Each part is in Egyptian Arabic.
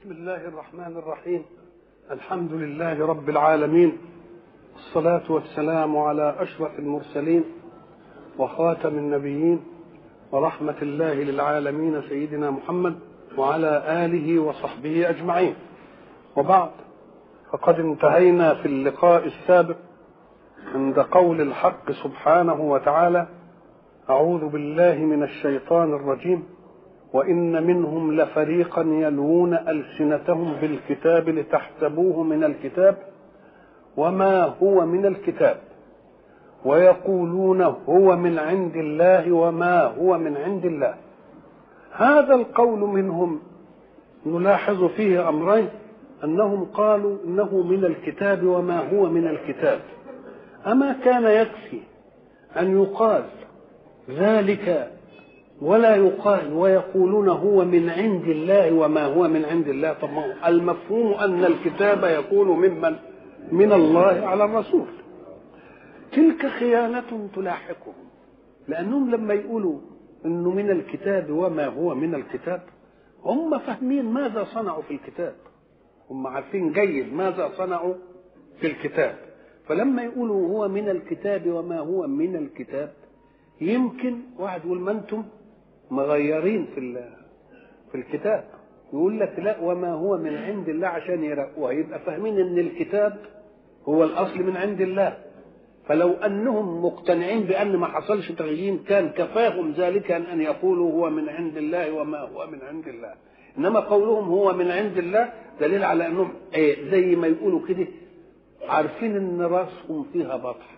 بسم الله الرحمن الرحيم الحمد لله رب العالمين الصلاة والسلام على أشرف المرسلين وخاتم النبيين ورحمة الله للعالمين سيدنا محمد وعلى آله وصحبه أجمعين وبعد فقد انتهينا في اللقاء السابق عند قول الحق سبحانه وتعالى أعوذ بالله من الشيطان الرجيم وإن منهم لفريقا يلوون ألسنتهم بالكتاب لتحسبوه من الكتاب وما هو من الكتاب ويقولون هو من عند الله وما هو من عند الله هذا القول منهم نلاحظ فيه أمرين أنهم قالوا إنه من الكتاب وما هو من الكتاب أما كان يكفي أن يقال ذلك ولا يقال ويقولون هو من عند الله وما هو من عند الله طب المفهوم أن الكتاب يكون ممن من الله على الرسول تلك خيانة تلاحقهم لأنهم لما يقولوا أنه من الكتاب وما هو من الكتاب هم فاهمين ماذا صنعوا في الكتاب هم عارفين جيد ماذا صنعوا في الكتاب فلما يقولوا هو من الكتاب وما هو من الكتاب يمكن واحد يقول ما انتم مغيرين في في الكتاب يقول لك لا وما هو من عند الله عشان يرقوها يبقى فاهمين ان الكتاب هو الاصل من عند الله فلو انهم مقتنعين بان ما حصلش تغيير كان كفاهم ذلك ان ان يقولوا هو من عند الله وما هو من عند الله انما قولهم هو من عند الله دليل على انهم ايه زي ما يقولوا كده عارفين ان راسهم فيها بطح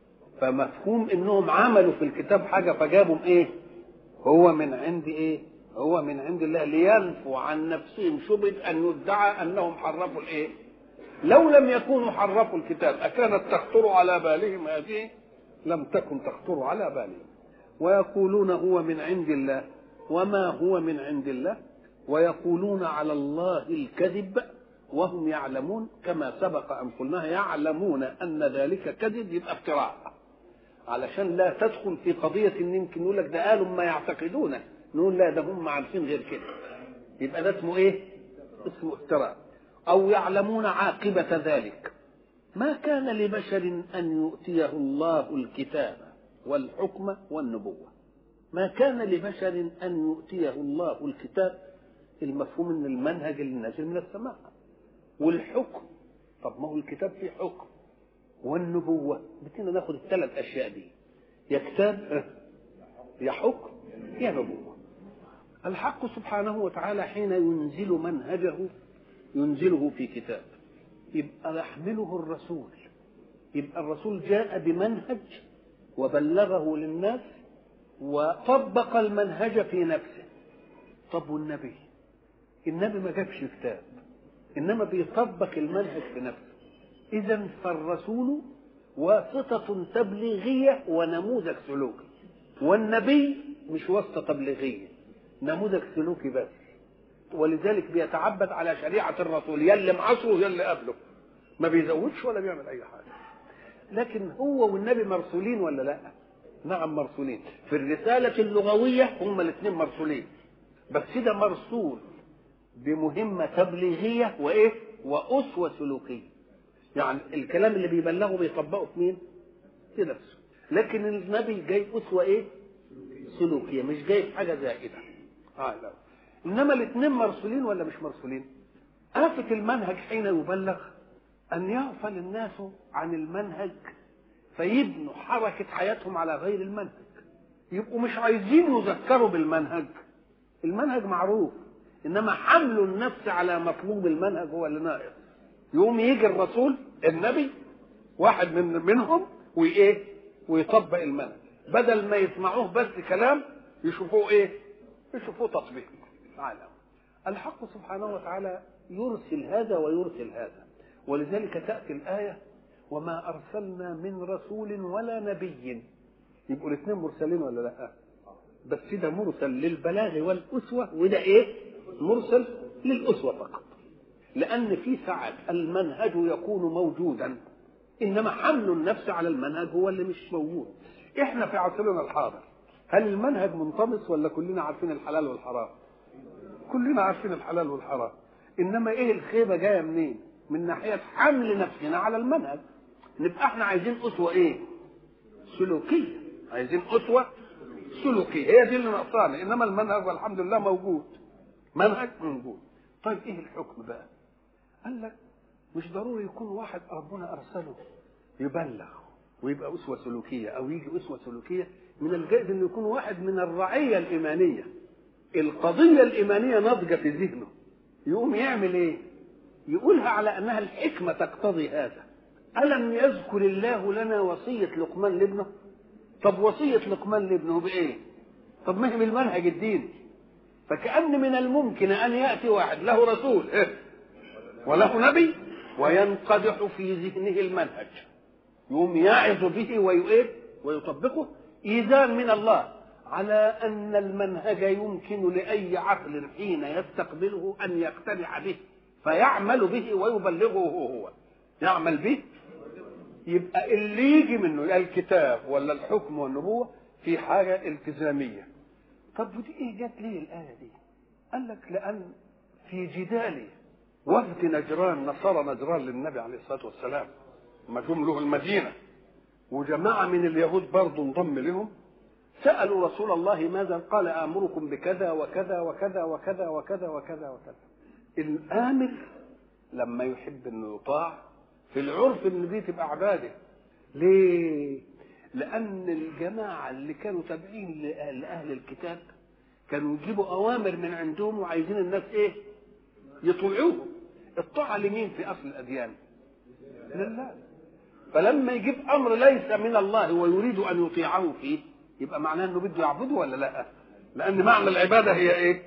فمفهوم انهم عملوا في الكتاب حاجه فجابوا ايه هو من عند ايه هو من عند الله لينفوا عن نفسهم شبهه ان يدعى انهم حرفوا الايه لو لم يكونوا حرفوا الكتاب اكانت تخطر على بالهم هذه لم تكن تخطر على بالهم ويقولون هو من عند الله وما هو من عند الله ويقولون على الله الكذب وهم يعلمون كما سبق ان قلناها يعلمون ان ذلك كذب يبقى افتراء علشان لا تدخل في قضيه ان يمكن يقول لك ده قالوا ما يعتقدونه نقول لا ده هم عارفين غير كده يبقى ده اسمه ايه؟ اسمه افتراء او يعلمون عاقبه ذلك ما كان لبشر ان يؤتيه الله الكتاب والحكم والنبوه ما كان لبشر ان يؤتيه الله الكتاب المفهوم ان المنهج اللي نازل من السماء والحكم طب ما هو الكتاب فيه حكم والنبوة بدنا ناخد الثلاث أشياء دي يا كتاب يا حكم يا نبوة الحق سبحانه وتعالى حين ينزل منهجه ينزله في كتاب يبقى يحمله الرسول يبقى الرسول جاء بمنهج وبلغه للناس وطبق المنهج في نفسه طب والنبي النبي ما جابش كتاب انما بيطبق المنهج في نفسه اذا فالرسول واسطة تبليغية ونموذج سلوكي والنبي مش واسطة تبليغية نموذج سلوكي بس ولذلك بيتعبد على شريعة الرسول يلي معصره يلي قبله ما بيزودش ولا بيعمل أي حاجة لكن هو والنبي مرسولين ولا لا نعم مرسولين في الرسالة اللغوية هم الاثنين مرسولين بس ده مرسول بمهمة تبليغية وإيه وأسوة سلوكية يعني الكلام اللي بيبلغه بيطبقه في مين؟ في نفسه لكن النبي جاي أسوة إيه؟ سلوكية مش جاي في حاجة زائدة آه لا إنما الاثنين مرسولين ولا مش مرسولين؟ آفة المنهج حين يبلغ أن يغفل الناس عن المنهج فيبنوا حركة حياتهم على غير المنهج يبقوا مش عايزين يذكروا بالمنهج المنهج معروف انما حمل النفس على مطلوب المنهج هو اللي ناقص يقوم يجي الرسول النبي واحد من منهم وايه ويطبق المنهج بدل ما يسمعوه بس كلام يشوفوه ايه يشوفوه تطبيق تعالى الحق سبحانه وتعالى يرسل هذا ويرسل هذا ولذلك تأتي الآية وما أرسلنا من رسول ولا نبي يبقوا الاثنين مرسلين ولا لا بس ده مرسل للبلاغ والأسوة وده ايه مرسل للأسوة فقط لأن في ساعات المنهج يكون موجودا إنما حمل النفس على المنهج هو اللي مش موجود إحنا في عصرنا الحاضر هل المنهج منطمس ولا كلنا عارفين الحلال والحرام كلنا عارفين الحلال والحرام انما ايه الخيبه جايه منين من ناحيه حمل نفسنا على المنهج نبقى احنا عايزين اسوه ايه سلوكيه عايزين اسوه سلوكيه هي دي اللي ناقصانا انما المنهج والحمد لله موجود منهج موجود طيب ايه الحكم بقى قال لك مش ضروري يكون واحد ربنا ارسله يبلغ ويبقى اسوه سلوكيه او يجي اسوه سلوكيه من الجائز انه يكون واحد من الرعيه الايمانيه القضيه الايمانيه ناضجه في ذهنه يقوم يعمل ايه يقولها على انها الحكمه تقتضي هذا الم يذكر الله لنا وصيه لقمان لابنه طب وصيه لقمان لابنه بايه طب ما هي بالمنهج الديني فكأن من الممكن أن يأتي واحد له رسول وله نبي وينقدح في ذهنه المنهج يقوم يعظ به ويؤيد ويطبقه إيذان من الله على أن المنهج يمكن لأي عقل حين يستقبله أن يقتنع به فيعمل به ويبلغه هو يعمل به يبقى اللي يجي منه الكتاب ولا الحكم والنبوة في حاجة التزامية طب ودي ايه جت ليه الآية دي قال لك لأن في جدال وفد نجران نصارى نجران للنبي عليه الصلاة والسلام ما جم له المدينة وجماعة من اليهود برضه انضم لهم سألوا رسول الله ماذا قال آمركم بكذا وكذا وكذا وكذا وكذا وكذا وكذا الآمر لما يحب انه يطاع في العرف ان دي تبقى عباده ليه لان الجماعه اللي كانوا تابعين لاهل الكتاب كانوا يجيبوا اوامر من عندهم وعايزين الناس ايه يطيعوه الطاعه لمين في اصل الاديان لله فلما يجيب امر ليس من الله ويريد ان يطيعه فيه يبقى معناه انه بده يعبده ولا لا لان معنى العباده هي ايه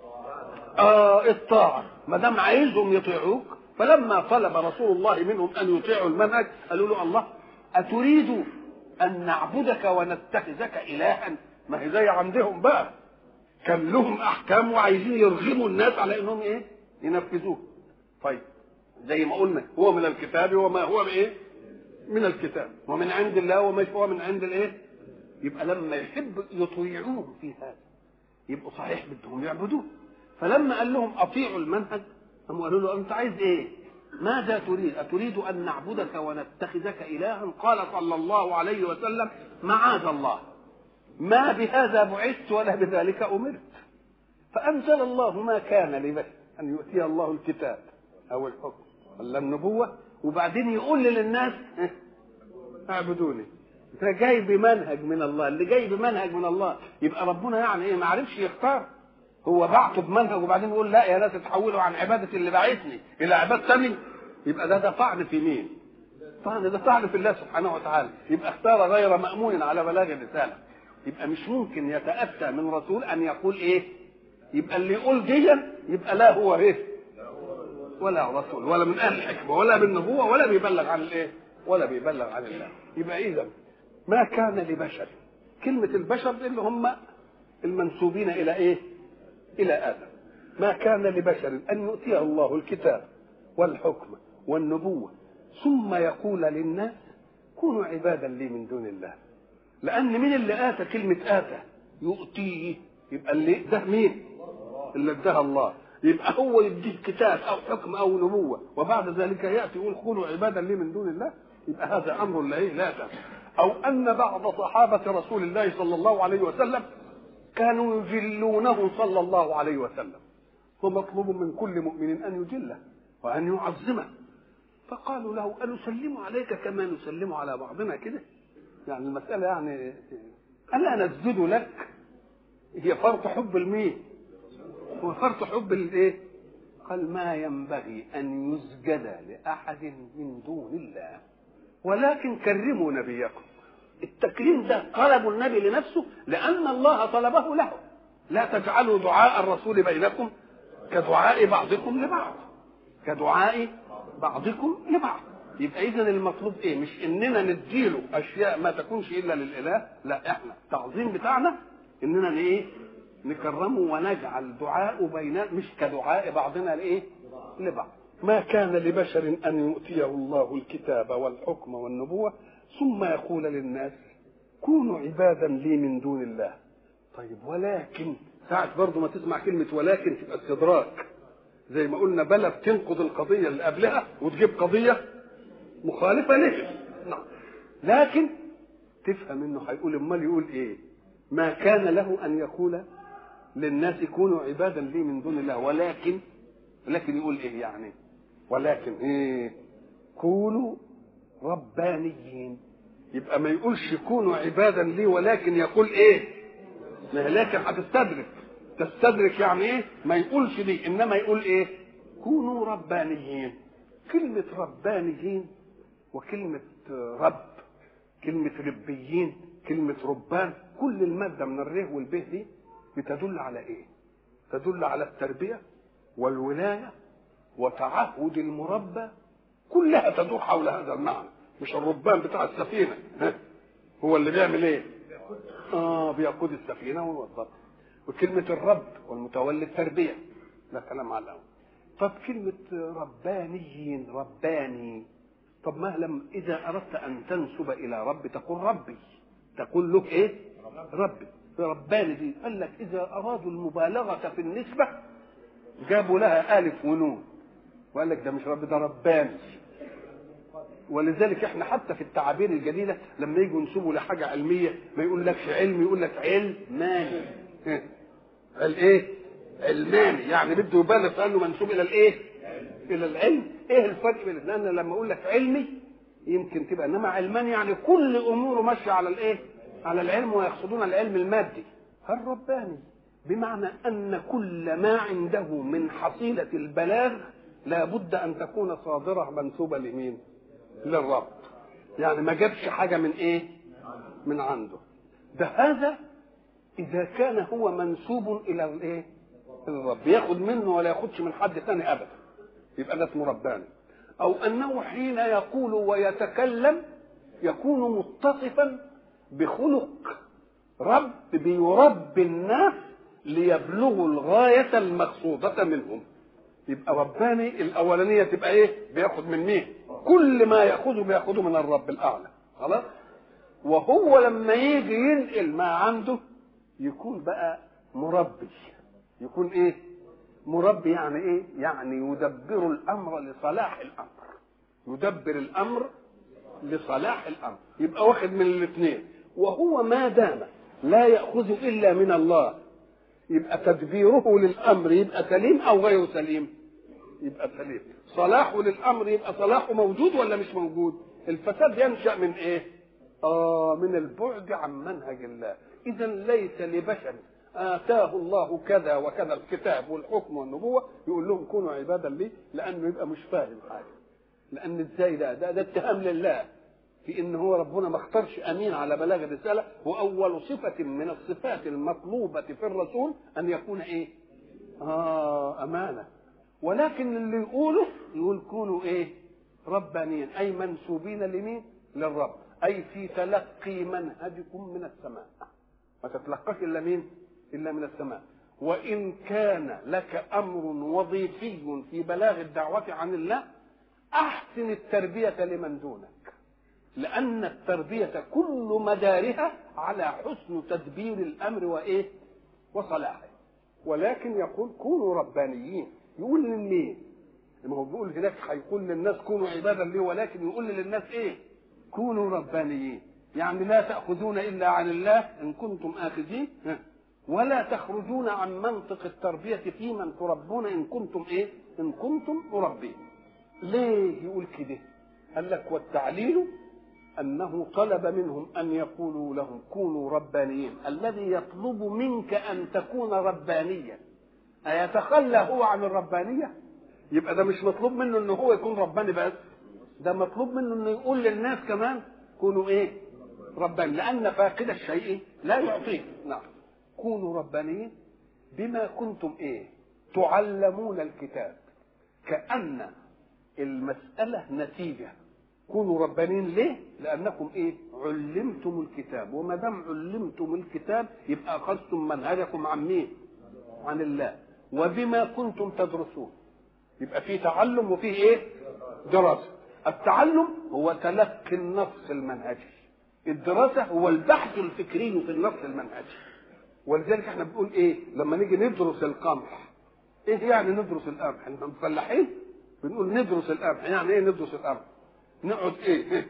اه الطاعه ما دام عايزهم يطيعوك فلما طلب رسول الله منهم ان يطيعوا المنهج قالوا له الله اتريد ان نعبدك ونتخذك الها ما هي زي عندهم بقى كان لهم احكام وعايزين يرغموا الناس على انهم ايه ينفذوه طيب زي ما قلنا هو من الكتاب وما هو بايه من الكتاب ومن عند الله وما هو من عند الايه يبقى لما يحب يطيعوه في هذا يبقوا صحيح بدهم يعبدوه فلما قال لهم اطيعوا المنهج هم قالوا له انت عايز ايه ماذا تريد أتريد أن نعبدك ونتخذك إلها قال صلى الله عليه وسلم معاذ الله ما بهذا بعثت ولا بذلك أمرت فأنزل الله ما كان لبشر أن يؤتي الله الكتاب أو الحكم ولا النبوة وبعدين يقول للناس اعبدوني ده جاي بمنهج من الله اللي جاي بمنهج من الله يبقى ربنا يعني ايه ما عرفش يختار هو بعته بمنهج وبعدين يقول لا يا ناس اتحولوا عن عبادة اللي بعتني إلى عبادة ثاني يبقى ده ده طعن في مين؟ طعن ده طعن في الله سبحانه وتعالى يبقى اختار غير مأمون على بلاغ الرسالة يبقى مش ممكن يتأتى من رسول أن يقول إيه؟ يبقى اللي يقول ديا يبقى لا هو إيه؟ ولا رسول ولا من أهل الحكمة ولا بالنبوة ولا بيبلغ عن الإيه؟ ولا بيبلغ عن الله يبقى إذا ما كان لبشر كلمة البشر اللي هم المنسوبين إلى إيه؟ إلى آدم ما كان لبشر أن يؤتيه الله الكتاب والحكم والنبوة ثم يقول للناس كونوا عبادا لي من دون الله لأن مين اللي آتى كلمة آتى يؤتيه يبقى اللي ده مين اللي اداها الله يبقى هو يديه كتاب أو حكم أو نبوة وبعد ذلك يأتي يقول كونوا عبادا لي من دون الله يبقى هذا أمر لا لا أو أن بعض صحابة رسول الله صلى الله عليه وسلم كانوا يجلونه صلى الله عليه وسلم ومطلوب من كل مؤمن ان يجله وان يعظمه فقالوا له أنسلم عليك كما نسلم على بعضنا كده يعني المسألة يعني ألا نسجد لك هي فرط حب المين هو فرط حب الايه قال ما ينبغي أن يسجد لأحد من دون الله ولكن كرموا نبيكم التكريم ده طلبوا النبي لنفسه لأن الله طلبه له لا تجعلوا دعاء الرسول بينكم كدعاء بعضكم لبعض كدعاء بعضكم لبعض يبقى اذا المطلوب ايه مش اننا نديله اشياء ما تكونش الا للاله لا احنا التعظيم بتاعنا اننا ايه نكرمه ونجعل دعاء بيننا مش كدعاء بعضنا لايه لبعض ما كان لبشر ان يؤتيه الله الكتاب والحكم والنبوه ثم يقول للناس كونوا عبادا لي من دون الله طيب ولكن ساعة برضه ما تسمع كلمة ولكن تبقى استدراك زي ما قلنا بلى بتنقض القضيه اللي قبلها وتجيب قضيه مخالفه لها نعم لكن تفهم انه هيقول امال يقول ايه ما كان له ان يقول للناس كونوا عبادا لي من دون الله ولكن لكن يقول ايه يعني ولكن ايه كونوا ربانيين يبقى ما يقولش كونوا عبادا لي ولكن يقول ايه ما هي لكن هتستدرك تستدرك يعني ايه ما يقولش دي انما يقول ايه كونوا ربانيين كلمة ربانيين وكلمة رب كلمة ربيين كلمة ربان كل المادة من الره والبه دي بتدل على ايه تدل على التربية والولاية وتعهد المربى كلها تدور حول هذا المعنى مش الربان بتاع السفينة ها؟ هو اللي بيعمل ايه اه بيقود السفينة ويوظفها وكلمة الرب والمتولي التربية ده كلام على الأول طب كلمة ربانيين رباني طب ما لم إذا أردت أن تنسب إلى رب تقول ربي تقول له إيه ربي رباني دي قال لك إذا أرادوا المبالغة في النسبة جابوا لها ألف ونون وقال لك ده مش رب ده رباني ولذلك احنا حتى في التعابير الجديده لما يجوا ينسبوا لحاجه علميه ما يقول لكش علم يقول لك علماني قال ايه علماني يعني بده يبالغ في انه منسوب الى الايه الى العلم ايه الفرق بين لان لما اقول لك علمي يمكن تبقى انما علماني يعني كل اموره ماشيه على الايه على العلم ويقصدون العلم المادي الرباني بمعنى ان كل ما عنده من حصيله البلاغ لابد ان تكون صادره منسوبه لمين للرب يعني ما جابش حاجه من ايه من عنده ده هذا اذا كان هو منسوب الى الايه الرب ياخد منه ولا ياخدش من حد ثاني ابدا يبقى ده اسمه رباني او انه حين يقول ويتكلم يكون متصفا بخلق رب بيربي الناس ليبلغوا الغايه المقصوده منهم يبقى رباني الاولانيه تبقى ايه بياخد من مين كل ما ياخذه بياخذه من الرب الاعلى خلاص وهو لما يجي ينقل ما عنده يكون بقى مربي يكون ايه مربي يعني ايه يعني يدبر الامر لصلاح الامر يدبر الامر لصلاح الامر يبقى واخد من الاثنين وهو ما دام لا ياخذ الا من الله يبقى تدبيره للامر يبقى سليم او غير سليم يبقى سليم صلاحه للامر يبقى صلاحه موجود ولا مش موجود الفساد ينشا من ايه اه من البعد عن منهج الله اذا ليس لبشر اتاه الله كذا وكذا الكتاب والحكم والنبوه يقول لهم كونوا عبادا لي لانه يبقى مش فاهم حاجه لان ازاي ده ده, ده اتهام لله في ان هو ربنا ما اختارش امين على بلاغ الرساله واول صفه من الصفات المطلوبه في الرسول ان يكون ايه اه امانه ولكن اللي يقوله يقول كونوا ايه ربانيين اي منسوبين لمين للرب اي في تلقي منهجكم من السماء ما تتلقاش الا مين الا من السماء وان كان لك امر وظيفي في بلاغ الدعوه عن الله احسن التربيه لمن دونك لان التربيه كل مدارها على حسن تدبير الامر وايه وصلاحه ولكن يقول كونوا ربانيين يقول لمين ما هو بيقول هناك هيقول للناس كونوا عبادا لي ولكن يقول للناس ايه كونوا ربانيين يعني لا تأخذون إلا عن الله إن كنتم آخذين ولا تخرجون عن منطق التربية في من تربون إن كنتم إيه إن كنتم مربين ليه يقول كده قال لك والتعليل أنه طلب منهم أن يقولوا لهم كونوا ربانيين الذي يطلب منك أن تكون ربانيا أيتخلى هو عن الربانية يبقى ده مش مطلوب منه أنه هو يكون رباني بس ده مطلوب منه أنه يقول للناس كمان كونوا إيه رباني لأن فاقد الشيء لا يعطيه نعم كونوا ربانيين بما كنتم إيه تعلمون الكتاب كأن المسألة نتيجة كونوا ربانيين ليه؟ لأنكم إيه؟ علمتم الكتاب وما دام علمتم الكتاب يبقى أخذتم منهجكم عن مين؟ عن الله وبما كنتم تدرسون يبقى في تعلم وفيه إيه؟ دراسة التعلم هو تلقي النص المنهجي الدراسة هو البحث الفكري في النص المنهجي ولذلك احنا بنقول ايه لما نيجي ندرس القمح ايه يعني ندرس القمح احنا مفلحين بنقول ندرس القمح يعني ايه ندرس القمح نقعد ايه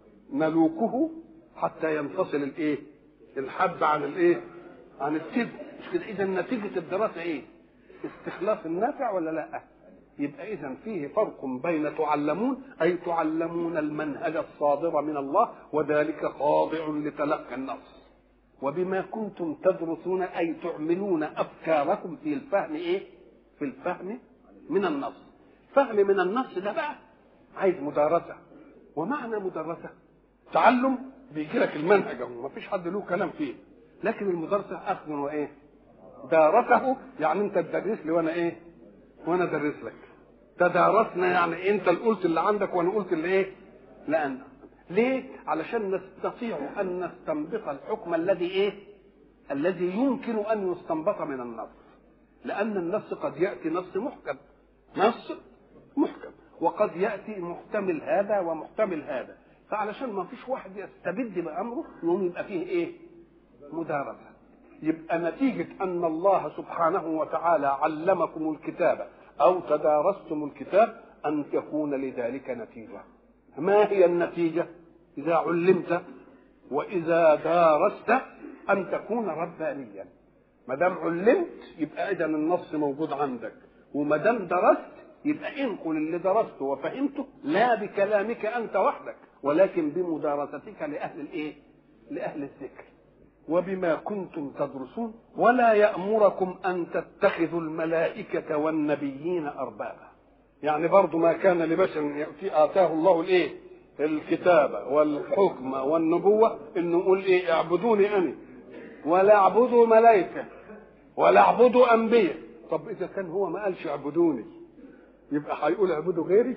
نلوكه حتى ينفصل الايه الحب عن الايه عن التبن مش كده اذا نتيجه الدراسه ايه استخلاص النافع ولا لا يبقى اذا فيه فرق بين تعلمون اي تعلمون المنهج الصادر من الله وذلك خاضع لتلقي النص وبما كنتم تدرسون اي تعملون افكاركم في الفهم ايه في الفهم من النص فهم من النص ده بقى عايز مدارسه ومعنى مدرسه تعلم بيجي لك المنهج اهو ما فيش حد له كلام فيه لكن المدرسه اخذ وايه دارسه يعني انت تدرس لي وانا ايه وانا ادرس لك تدارسنا يعني انت اللي قلت اللي عندك وانا قلت اللي ايه لا أنا. ليه علشان نستطيع ان نستنبط الحكم الذي ايه الذي يمكن ان يستنبط من النص لان النص قد ياتي نص محكم نص محكم وقد ياتي محتمل هذا ومحتمل هذا فعلشان ما فيش واحد يستبد بامره يقوم يبقى فيه ايه مدارسه يبقى نتيجه ان الله سبحانه وتعالى علمكم الكتاب او تدارستم الكتاب ان تكون لذلك نتيجه ما هي النتيجه اذا علمت واذا دارست ان تكون ربانيا ما دام علمت يبقى اذا النص موجود عندك وما دام درست يبقى انقل اللي درسته وفهمته لا بكلامك انت وحدك ولكن بمدارستك لاهل الايه؟ لاهل الذكر. وبما كنتم تدرسون ولا يامركم ان تتخذوا الملائكه والنبيين اربابا. يعني برضه ما كان لبشر ياتي اتاه الله الايه؟ الكتابه والحكم والنبوه انه يقول ايه؟ اعبدوني انا ولا اعبدوا ملائكه ولا اعبدوا انبياء. طب اذا كان هو ما قالش اعبدوني يبقى هيقول اعبدوا غيري؟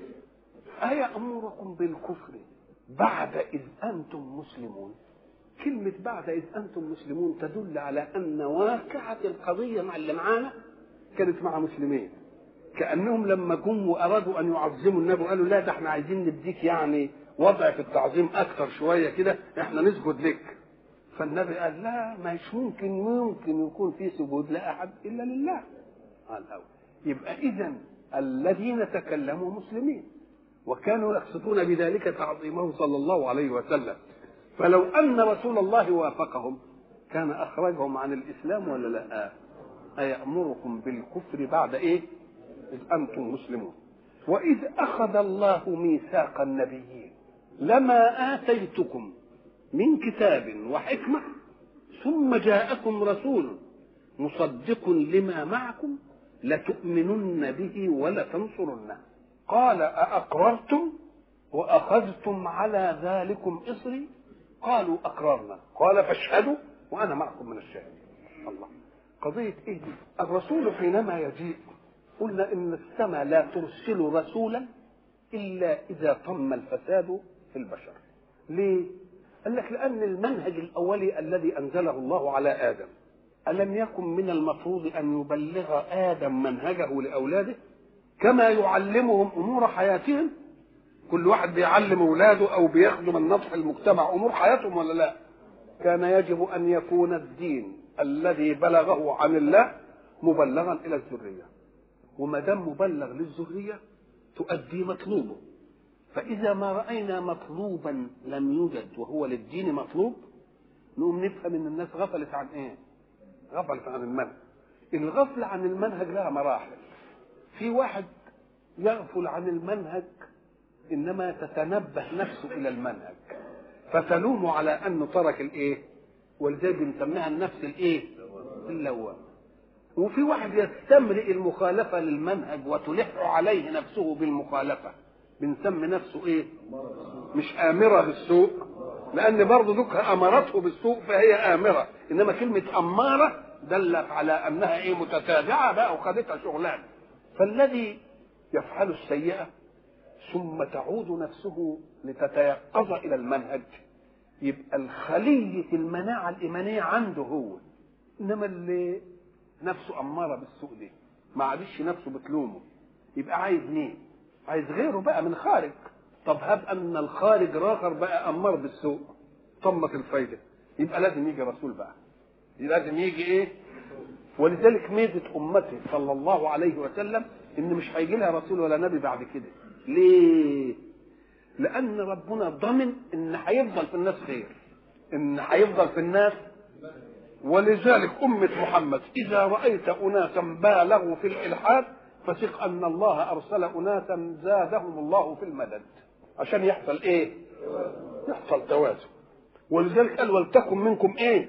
أيأمركم بالكفر بعد إذ أنتم مسلمون كلمة بعد إذ أنتم مسلمون تدل على أن واقعة القضية مع اللي معانا كانت مع مسلمين كأنهم لما جم وأرادوا أن يعظموا النبي قالوا لا ده احنا عايزين نديك يعني وضع في التعظيم أكثر شوية كده احنا نسجد لك فالنبي قال لا مش ممكن ممكن يكون في سجود لأحد إلا لله قال أول يبقى إذا الذين تكلموا مسلمين وكانوا يقصدون بذلك تعظيمه صلى الله عليه وسلم فلو ان رسول الله وافقهم كان اخرجهم عن الاسلام ولا لا ايامركم بالكفر بعد ايه اذ انتم مسلمون واذ اخذ الله ميثاق النبيين لما اتيتكم من كتاب وحكمه ثم جاءكم رسول مصدق لما معكم لتؤمنن به ولتنصرنه قال أأقررتم وأخذتم على ذلكم إصري قالوا أقررنا قال فاشهدوا وأنا معكم من الشاهدين الله قضية إيه دي الرسول حينما يجيء قلنا إن السماء لا ترسل رسولا إلا إذا تم الفساد في البشر ليه؟ قال لك لأن المنهج الأولي الذي أنزله الله على آدم ألم يكن من المفروض أن يبلغ آدم منهجه لأولاده كما يعلمهم امور حياتهم كل واحد بيعلم اولاده او بيخدم النصح المجتمع امور حياتهم ولا لا كان يجب ان يكون الدين الذي بلغه عن الله مبلغا الى الذريه وما دام مبلغ للذريه تؤدي مطلوبه فاذا ما راينا مطلوبا لم يوجد وهو للدين مطلوب نقوم نفهم ان الناس غفلت عن ايه غفلت عن المنهج الغفل عن المنهج لها مراحل في واحد يغفل عن المنهج انما تتنبه نفسه الى المنهج فتلوم على انه ترك الايه ولذلك بنسميها النفس الايه اللوام وفي واحد يستمرئ المخالفة للمنهج وتلح عليه نفسه بالمخالفة بنسمي نفسه ايه مش آمرة بالسوء لأن برضه دوك أمرته بالسوء فهي آمرة إنما كلمة أمارة دلت على أنها إيه متتابعة بقى وخدتها شغلانة فالذي يفعل السيئة ثم تعود نفسه لتتيقظ إلى المنهج يبقى الخلية المناعة الإيمانية عنده هو إنما اللي نفسه أمارة بالسوء دي ما عادش نفسه بتلومه يبقى عايز مين؟ عايز غيره بقى من خارج طب هب أن الخارج الآخر بقى أمار بالسوء طمت الفايدة يبقى لازم يجي رسول بقى لازم يجي إيه؟ ولذلك ميزه امته صلى الله عليه وسلم ان مش هيجي لها رسول ولا نبي بعد كده ليه لان ربنا ضمن ان هيفضل في الناس خير ان هيفضل في الناس ولذلك أمة محمد إذا رأيت أناسا بالغوا في الإلحاد فثق أن الله أرسل أناسا زادهم الله في المدد عشان يحصل إيه؟ يحصل توازن ولذلك قال ولتكن منكم إيه؟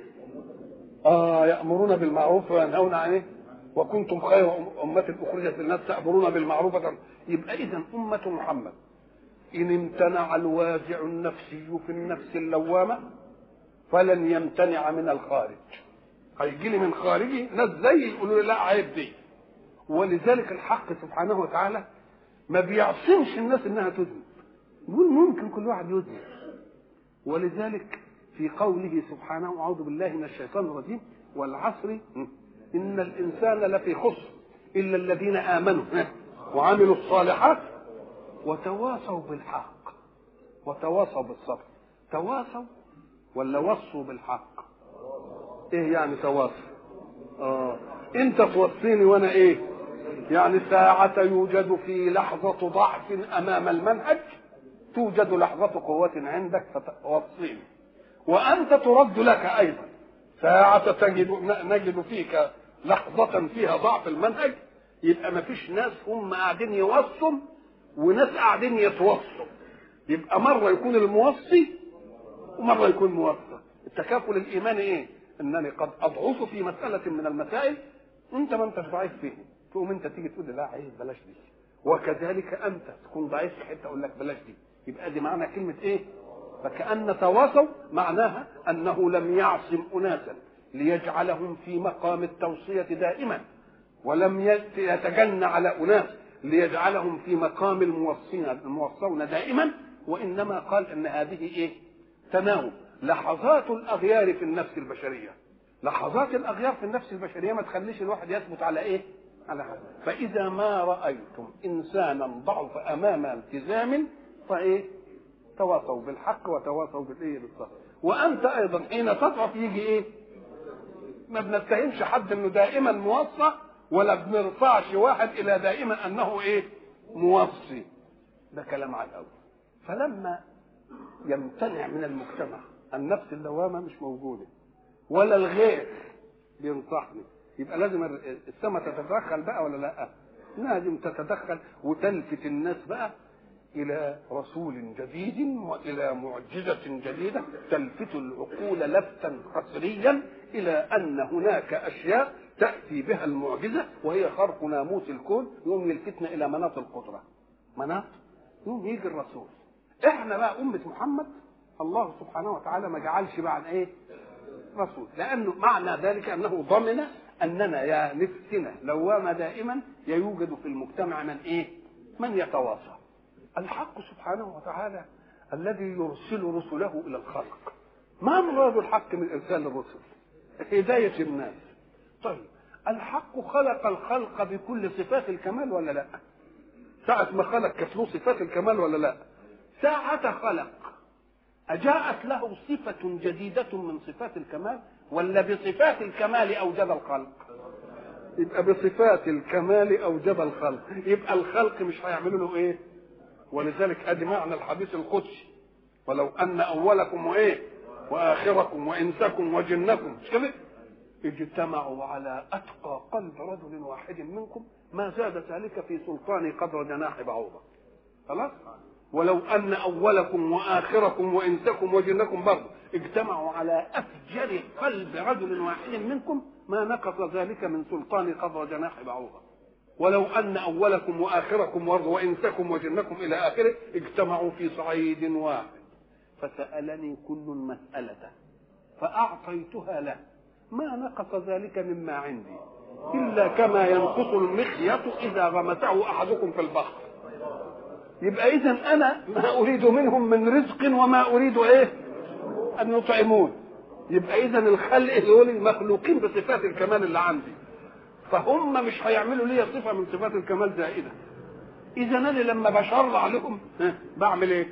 آه يأمرون بالمعروف وينهون عن إيه؟ وكنتم خير أمة أخرجت للناس تأمرون بالمعروف يبقى إذا أمة محمد إن امتنع الوازع النفسي في النفس اللوامة فلن يمتنع من الخارج هيجي لي من خارجي ناس زي يقولوا لي لا عيب دي ولذلك الحق سبحانه وتعالى ما بيعصمش الناس انها تذنب يقول ممكن كل واحد يذنب ولذلك في قوله سبحانه اعوذ بالله من الشيطان الرجيم والعصر ان الانسان لفي خسر الا الذين امنوا وعملوا الصالحات وتواصوا بالحق وتواصوا بالصبر تواصوا ولا وصوا بالحق ايه يعني تواصل اه انت توصيني وانا ايه يعني ساعة يوجد في لحظة ضعف امام المنهج توجد لحظة قوة عندك فتوصيني وانت ترد لك ايضا ساعة تجد نجد فيك لحظة فيها ضعف المنهج يبقى ما فيش ناس هم قاعدين يوصوا وناس قاعدين يتوصوا يبقى مرة يكون الموصي ومرة يكون موصى التكافل الإيماني إيه؟ انني قد اضعف في مساله من المسائل انت ما انتش ضعيف فيه تقوم انت تيجي تقول لي لا عايز بلاش دي وكذلك انت تكون ضعيف في حته اقول لك بلاش دي يبقى دي معنى كلمه ايه فكأن تواصوا معناها انه لم يعصم اناسا ليجعلهم في مقام التوصية دائما ولم يتجنى على اناس ليجعلهم في مقام الموصين الموصون دائما وانما قال ان هذه ايه تناوب لحظات الاغيار في النفس البشريه لحظات الاغيار في النفس البشريه ما تخليش الواحد يثبت على ايه على حاجة. فاذا ما رايتم انسانا ضعف امام التزام فايه تواصوا بالحق وتواصوا بالايه بالصبر وانت ايضا حين تضعف يجي ايه ما بنتهمش حد انه دائما موصى ولا بنرفعش واحد الى دائما انه ايه موصي ده كلام على الاول فلما يمتنع من المجتمع النفس اللوامه مش موجوده ولا الغير بينصحني يبقى لازم السماء تتدخل بقى ولا لا لازم تتدخل وتلفت الناس بقى الى رسول جديد والى معجزه جديده تلفت العقول لفتا قسريا الى ان هناك اشياء تاتي بها المعجزه وهي خرق ناموس الكون يوم يلفتنا الى مناط القدره مناط يوم يجي الرسول احنا بقى امه محمد الله سبحانه وتعالى ما جعلش بعد ايه رسول لانه معنى ذلك انه ضمن اننا يا نفسنا لوامه دائما يوجد في المجتمع من ايه من يتواصى الحق سبحانه وتعالى الذي يرسل رسله الى الخلق ما مراد الحق من ارسال الرسل هدايه الناس طيب الحق خلق الخلق بكل صفات الكمال ولا لا ساعة ما خلق كانت له صفات الكمال ولا لا ساعة خلق أجاءت له صفة جديدة من صفات الكمال ولا بصفات الكمال أوجب الخلق يبقى بصفات الكمال أوجب الخلق يبقى الخلق مش هيعملوا له إيه ولذلك ادي معنى الحديث القدسي ولو ان اولكم وايه واخركم وانسكم وجنكم مش كده اجتمعوا على اتقى قلب رجل واحد منكم ما زاد ذلك في سلطان قدر جناح بعوضه خلاص ولو ان اولكم واخركم وانسكم وجنكم برضه اجتمعوا على افجر قلب رجل واحد منكم ما نقص ذلك من سلطان قدر جناح بعوضه ولو ان اولكم واخركم وانسكم وجنكم الى اخره اجتمعوا في صعيد واحد فسالني كل مساله فاعطيتها له ما نقص ذلك مما عندي الا كما ينقص المخيط اذا غمسه احدكم في البحر يبقى اذا انا ما اريد منهم من رزق وما اريد ايه ان يطعمون يبقى اذا الخلق دول المخلوقين بصفات الكمال اللي عندي فهم مش هيعملوا لي صفه من صفات الكمال زائده اذا انا لما بشرع لهم بعمل ايه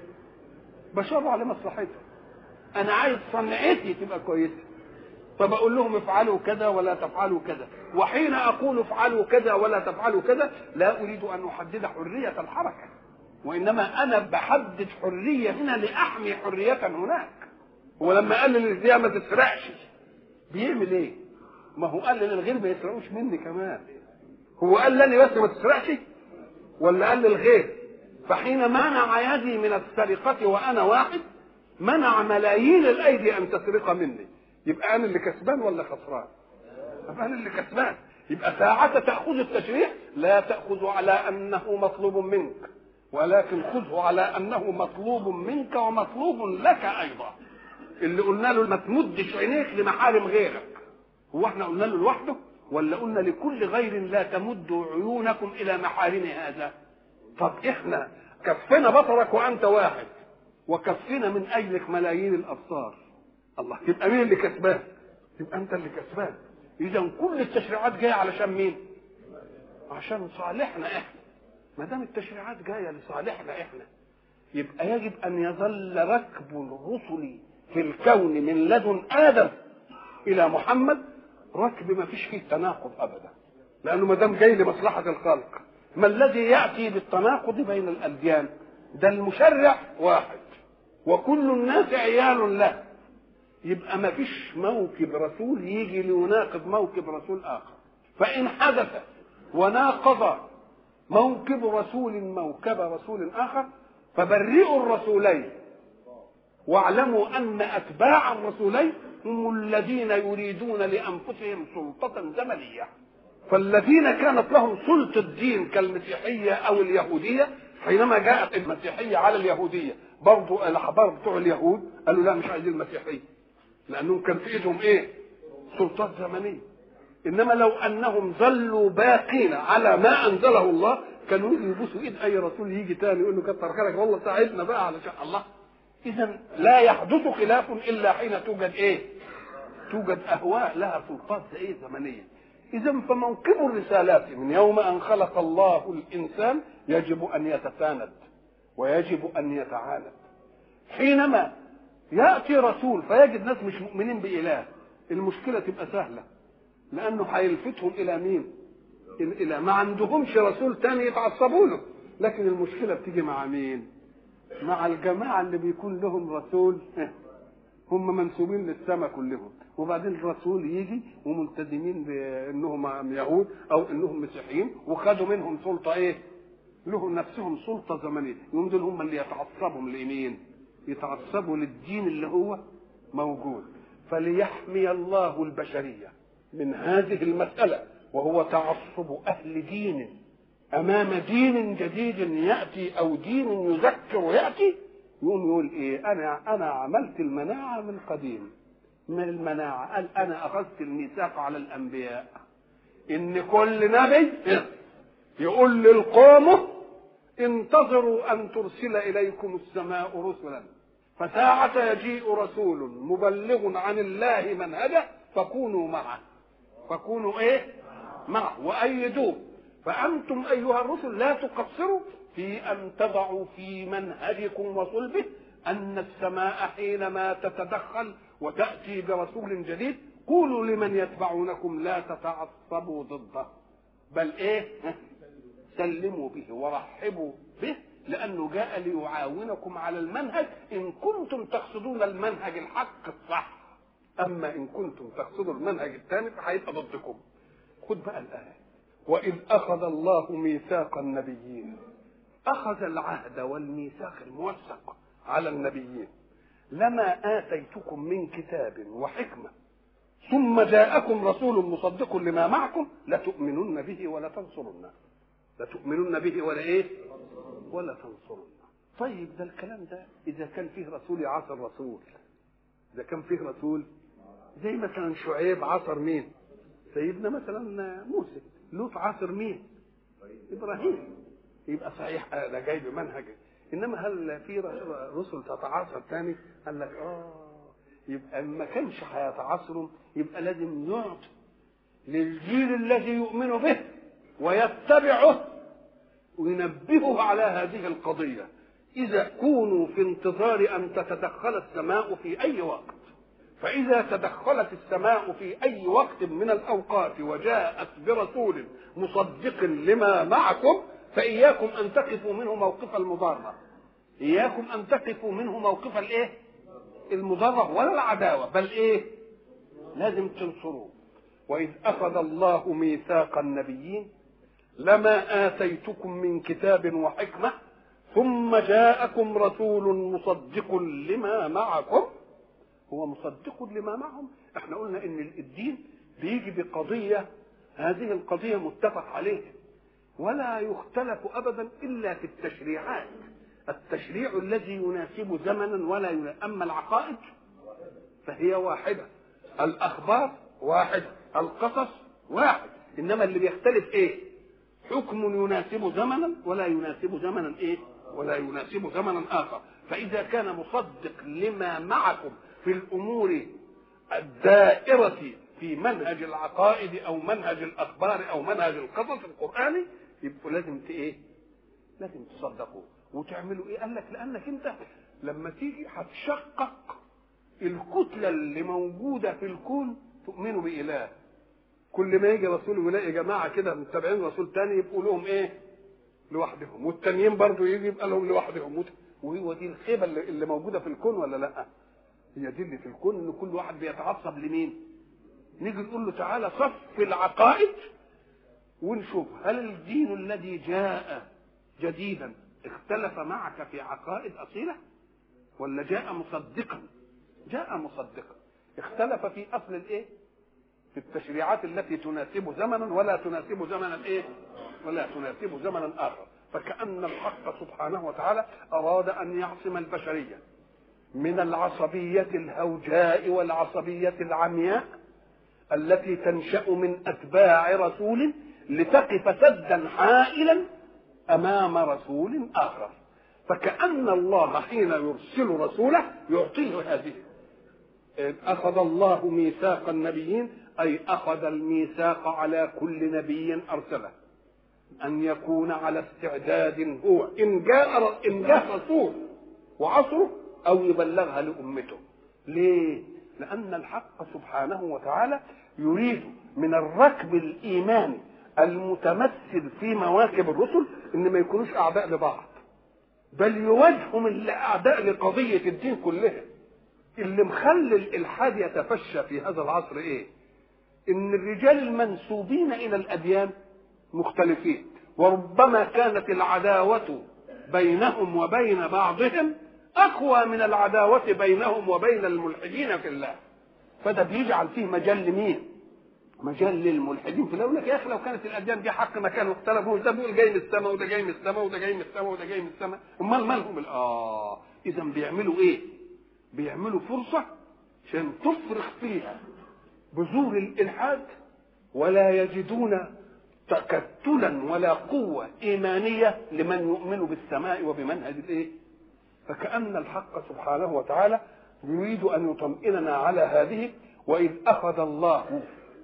بشرع لمصلحتهم انا عايز صنعتي تبقى كويسه فبقول لهم افعلوا كذا ولا تفعلوا كذا وحين اقول افعلوا كذا ولا تفعلوا كذا لا اريد ان احدد حريه الحركه وانما انا بحدد حريه هنا لاحمي حريه هناك ولما قال للغير ما تسرقش بيعمل ايه؟ ما هو قال للغير ما يسرقوش مني كمان هو قال لي بس ما تسرقش ولا قال للغير فحين منع يدي من السرقة وأنا واحد منع ملايين الأيدي أن تسرق مني يبقى أنا اللي كسبان ولا خسران؟ يبقى أنا اللي كسبان يبقى ساعة تأخذ التشريع لا تأخذ على أنه مطلوب منك ولكن خذه على أنه مطلوب منك ومطلوب لك أيضا اللي قلنا له ما تمدش عينيك لمحارم غيرك هو احنا قلنا له لوحده ولا قلنا لكل غير لا تمدوا عيونكم الى محارم هذا طب احنا كفنا بصرك وانت واحد وكفنا من اجلك ملايين الابصار الله يبقى مين اللي كسبان يبقى انت اللي كسبان اذا كل التشريعات جايه علشان مين عشان صالحنا احنا ما دام التشريعات جايه لصالحنا احنا يبقى يجب ان يظل ركب الرسل في الكون من لدن ادم الى محمد ركب ما فيش فيه تناقض ابدا لانه ما دام جاي لمصلحه الخلق ما الذي ياتي بالتناقض بين الاديان ده المشرع واحد وكل الناس عيال له يبقى ما فيش موكب رسول يجي ليناقض موكب رسول اخر فان حدث وناقض موكب رسول موكب رسول اخر فبرئوا الرسولين واعلموا ان اتباع الرسولين هم الذين يريدون لانفسهم سلطه زمنيه فالذين كانت لهم سلطه الدين كالمسيحيه او اليهوديه حينما جاءت المسيحيه على اليهوديه برضو الاحبار بتوع اليهود قالوا لا مش عايزين المسيحيه لانهم كان في ايدهم ايه سلطات زمنيه انما لو انهم ظلوا باقين على ما انزله الله كانوا يجوا يبوسوا ايد اي رسول يجي تاني يقول له كتر خيرك والله ساعدنا بقى علشان الله اذا لا يحدث خلاف الا حين توجد ايه توجد اهواء لها سلطات ايه زمنيه اذا فموكب الرسالات من يوم ان خلق الله الانسان يجب ان يتساند ويجب ان يتعاند حينما ياتي رسول فيجد ناس مش مؤمنين باله المشكله تبقى سهله لانه هيلفتهم الى مين الى ما عندهمش رسول تاني يتعصبوا له لكن المشكله بتيجي مع مين مع الجماعه اللي بيكون لهم رسول هم منسوبين للسماء كلهم وبعدين الرسول يجي وملتزمين بانهم يهود او انهم مسيحيين وخدوا منهم سلطه ايه؟ لهم نفسهم سلطه زمنيه يوم دول هم اللي يتعصبوا لمين؟ يتعصبوا للدين اللي هو موجود فليحمي الله البشريه من هذه المساله وهو تعصب اهل دين امام دين جديد ياتي او دين يذكر ياتي يقوم يقول ايه انا انا عملت المناعه من قديم من المناعه قال انا اخذت الميثاق على الانبياء ان كل نبي يقول للقوم انتظروا ان ترسل اليكم السماء رسلا فساعة يجيء رسول مبلغ عن الله منهجه فكونوا معه فكونوا ايه معه وايدوه فانتم ايها الرسل لا تقصروا في ان تضعوا في منهجكم وصلبه ان السماء حينما تتدخل وتاتي برسول جديد قولوا لمن يتبعونكم لا تتعصبوا ضده بل ايه سلموا به ورحبوا به لانه جاء ليعاونكم على المنهج ان كنتم تقصدون المنهج الحق الصح اما ان كنتم تقصدوا المنهج الثاني فهيبقى ضدكم خد بقى الايه واذ اخذ الله ميثاق النبيين اخذ العهد والميثاق الموثق على النبيين لما اتيتكم من كتاب وحكمه ثم جاءكم رسول مصدق لما معكم لتؤمنن به ولا تنصرنه لتؤمنن به ولا ايه ولا تنصرنه طيب ده الكلام ده اذا كان فيه رسول يعاصر رسول اذا كان فيه رسول زي مثلا شعيب عصر مين سيدنا مثلا موسى لوط عاصر مين ابراهيم يبقى صحيح ده جاي بمنهج انما هل في رسل تتعاصر تاني قال لك اه يبقى ما كانش هيتعاصروا يبقى لازم يعطي للجيل الذي يؤمن به ويتبعه وينبهه على هذه القضية إذا كونوا في انتظار أن تتدخل السماء في أي وقت فإذا تدخلت السماء في أي وقت من الأوقات وجاءت برسول مصدق لما معكم فإياكم أن تقفوا منه موقف المضارة إياكم أن تقفوا منه موقف الإيه؟ المضارة ولا العداوة بل إيه؟ لازم تنصروه وإذ أخذ الله ميثاق النبيين لما آتيتكم من كتاب وحكمة ثم جاءكم رسول مصدق لما معكم هو مصدق لما معهم احنا قلنا ان الدين بيجي بقضية هذه القضية متفق عليها ولا يختلف ابدا الا في التشريعات التشريع الذي يناسب زمنا ولا يناسب اما العقائد فهي واحدة الاخبار واحدة القصص واحد انما اللي بيختلف ايه حكم يناسب زمنا ولا يناسب زمنا ايه ولا يناسب زمنا اخر فاذا كان مصدق لما معكم في الامور الدائره في منهج العقائد او منهج الاخبار او منهج القصص القراني يبقوا لازم ايه لازم تصدقوه وتعملوا ايه قال لك لانك انت لما تيجي هتشقق الكتله اللي موجوده في الكون تؤمنوا باله كل ما يجي رسول ويلاقي جماعه كده متابعين رسول تاني يبقوا لهم ايه لوحدهم والتانيين برضه يجي يبقى لهم لوحدهم وهو دي الخيبه اللي, اللي موجوده في الكون ولا لا هي دي اللي في الكون ان كل واحد بيتعصب لمين نيجي نقول له تعالى صف العقائد ونشوف هل الدين الذي جاء جديدا اختلف معك في عقائد اصيله ولا جاء مصدقا جاء مصدقا اختلف في اصل الايه في التشريعات التي تناسب زمنا ولا تناسب زمنا ايه ولا تناسب زمنا اخر فكأن الحق سبحانه وتعالى أراد أن يعصم البشرية من العصبية الهوجاء والعصبية العمياء التي تنشأ من أتباع رسول لتقف سدا حائلا أمام رسول آخر فكأن الله حين يرسل رسوله يعطيه هذه أخذ الله ميثاق النبيين أي أخذ الميثاق على كل نبي أرسله أن يكون على استعداد هو إن جاء إن جاء رسول وعصره أو يبلغها لأمته. ليه؟ لأن الحق سبحانه وتعالى يريد من الركب الإيماني المتمثل في مواكب الرسل إن ما يكونوش أعداء لبعض. بل يواجههم الأعداء لقضية الدين كلها. اللي مخلي الإلحاد يتفشى في هذا العصر إيه؟ إن الرجال المنسوبين إلى الأديان مختلفين وربما كانت العداوة بينهم وبين بعضهم أقوى من العداوة بينهم وبين الملحدين في الله فده بيجعل فيه مجال لمين؟ مجال للملحدين في لك يا اخي لو كانت الاديان دي حق ما كانوا اختلفوا ده بيقول جاي من السماء وده جاي من السماء وده جاي من السماء وده جاي من السماء امال مالهم اه اذا بيعملوا ايه؟ بيعملوا فرصه عشان تفرخ فيها بذور الالحاد ولا يجدون تكتلا ولا قوة إيمانية لمن يؤمن بالسماء وبمنهج الإيه؟ فكأن الحق سبحانه وتعالى يريد أن يطمئننا على هذه وإذ أخذ الله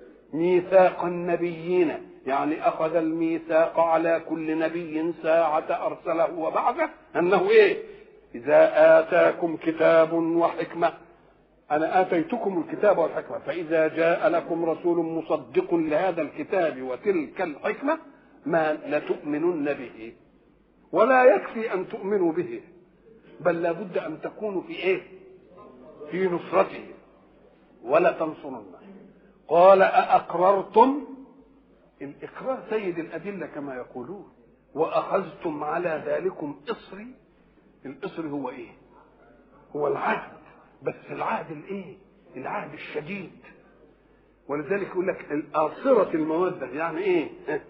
ميثاق النبيين يعني أخذ الميثاق على كل نبي ساعة أرسله وبعثه أنه إيه؟ إذا آتاكم كتاب وحكمة أنا آتيتكم الكتاب والحكمة فإذا جاء لكم رسول مصدق لهذا الكتاب وتلك الحكمة ما لتؤمنن به ولا يكفي أن تؤمنوا به بل لابد أن تكونوا في إيه في نصرته ولا تنصرنه قال أأقررتم الإقرار سيد الأدلة كما يقولون وأخذتم على ذلكم إصري الإصر هو إيه هو العهد بس العهد الايه العهد الشديد ولذلك يقول لك الآصرة المودة يعني ايه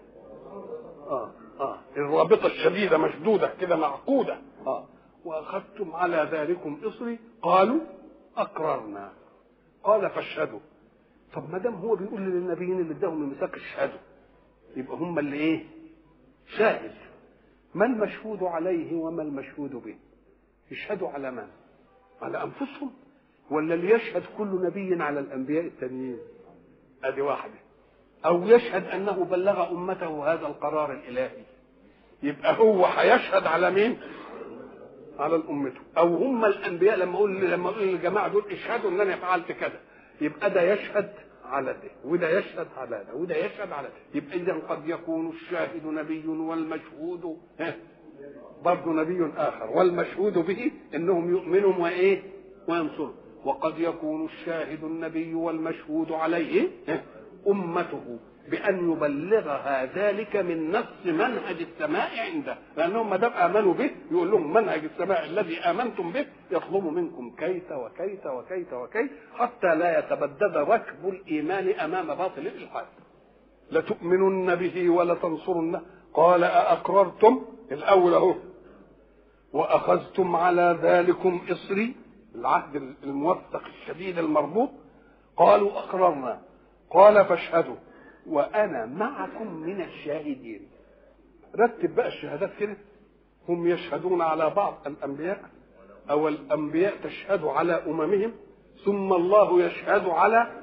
اه اه الرابطة الشديدة مشدودة كده معقودة اه واخذتم على ذلكم اصري قالوا اقررنا قال فاشهدوا طب ما دام هو بيقول للنبيين اللي اداهم الميثاق اشهدوا يبقى هم اللي ايه شاهد ما المشهود عليه وما المشهود به يشهدوا على من على انفسهم ولا ليشهد كل نبي على الانبياء التانيين ادي واحده او يشهد انه بلغ امته هذا القرار الالهي يبقى هو هيشهد على مين على امته او هم الانبياء لما اقول لما اقول للجماعه دول اشهدوا ان انا فعلت كذا يبقى ده يشهد على ده وده يشهد على ده وده يشهد على ده يبقى اذا قد يكون الشاهد نبي والمشهود برضه نبي اخر والمشهود به انهم يؤمنون وايه وينصرون وقد يكون الشاهد النبي والمشهود عليه امته بأن يبلغها ذلك من نص منهج السماء عنده لأنهم ما دام آمنوا به يقول لهم منهج السماء الذي آمنتم به يطلب منكم كيت وكيت وكيت وكيت حتى لا يتبدد ركب الإيمان أمام باطل الإلحاد لتؤمنن به ولتنصرنه قال أأقررتم الأول أهو وأخذتم على ذلكم إصري العهد الموثق الشديد المربوط قالوا أقررنا قال فاشهدوا وانا معكم من الشاهدين رتب بقى الشهادات كده هم يشهدون على بعض الانبياء او الانبياء تشهد على اممهم ثم الله يشهد على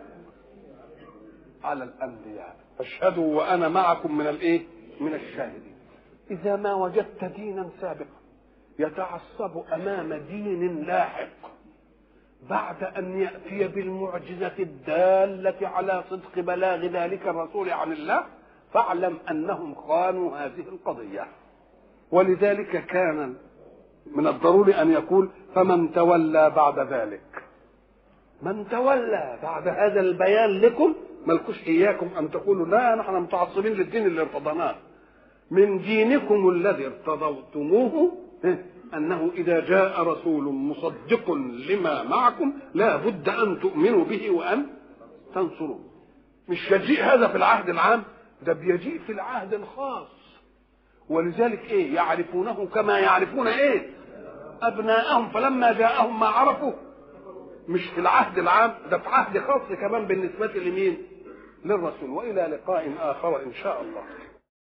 على الانبياء فاشهدوا وانا معكم من الايه من الشاهدين اذا ما وجدت دينا سابقا يتعصب امام دين لاحق بعد أن يأتي بالمعجزة الدالة على صدق بلاغ ذلك الرسول عن الله فاعلم أنهم خانوا هذه القضية ولذلك كان من الضروري أن يقول فمن تولى بعد ذلك من تولى بعد هذا البيان لكم ملكوش إياكم أن تقولوا لا نحن متعصبين للدين اللي ارتضيناه من دينكم الذي ارتضيتموه أنه إذا جاء رسول مصدق لما معكم لا بد أن تؤمنوا به وأن تنصروه مش يجيء هذا في العهد العام ده بيجيء في العهد الخاص ولذلك ايه يعرفونه كما يعرفون ايه ابناءهم فلما جاءهم ما عرفوا مش في العهد العام ده في عهد خاص كمان بالنسبة لمين للرسول والى لقاء اخر ان شاء الله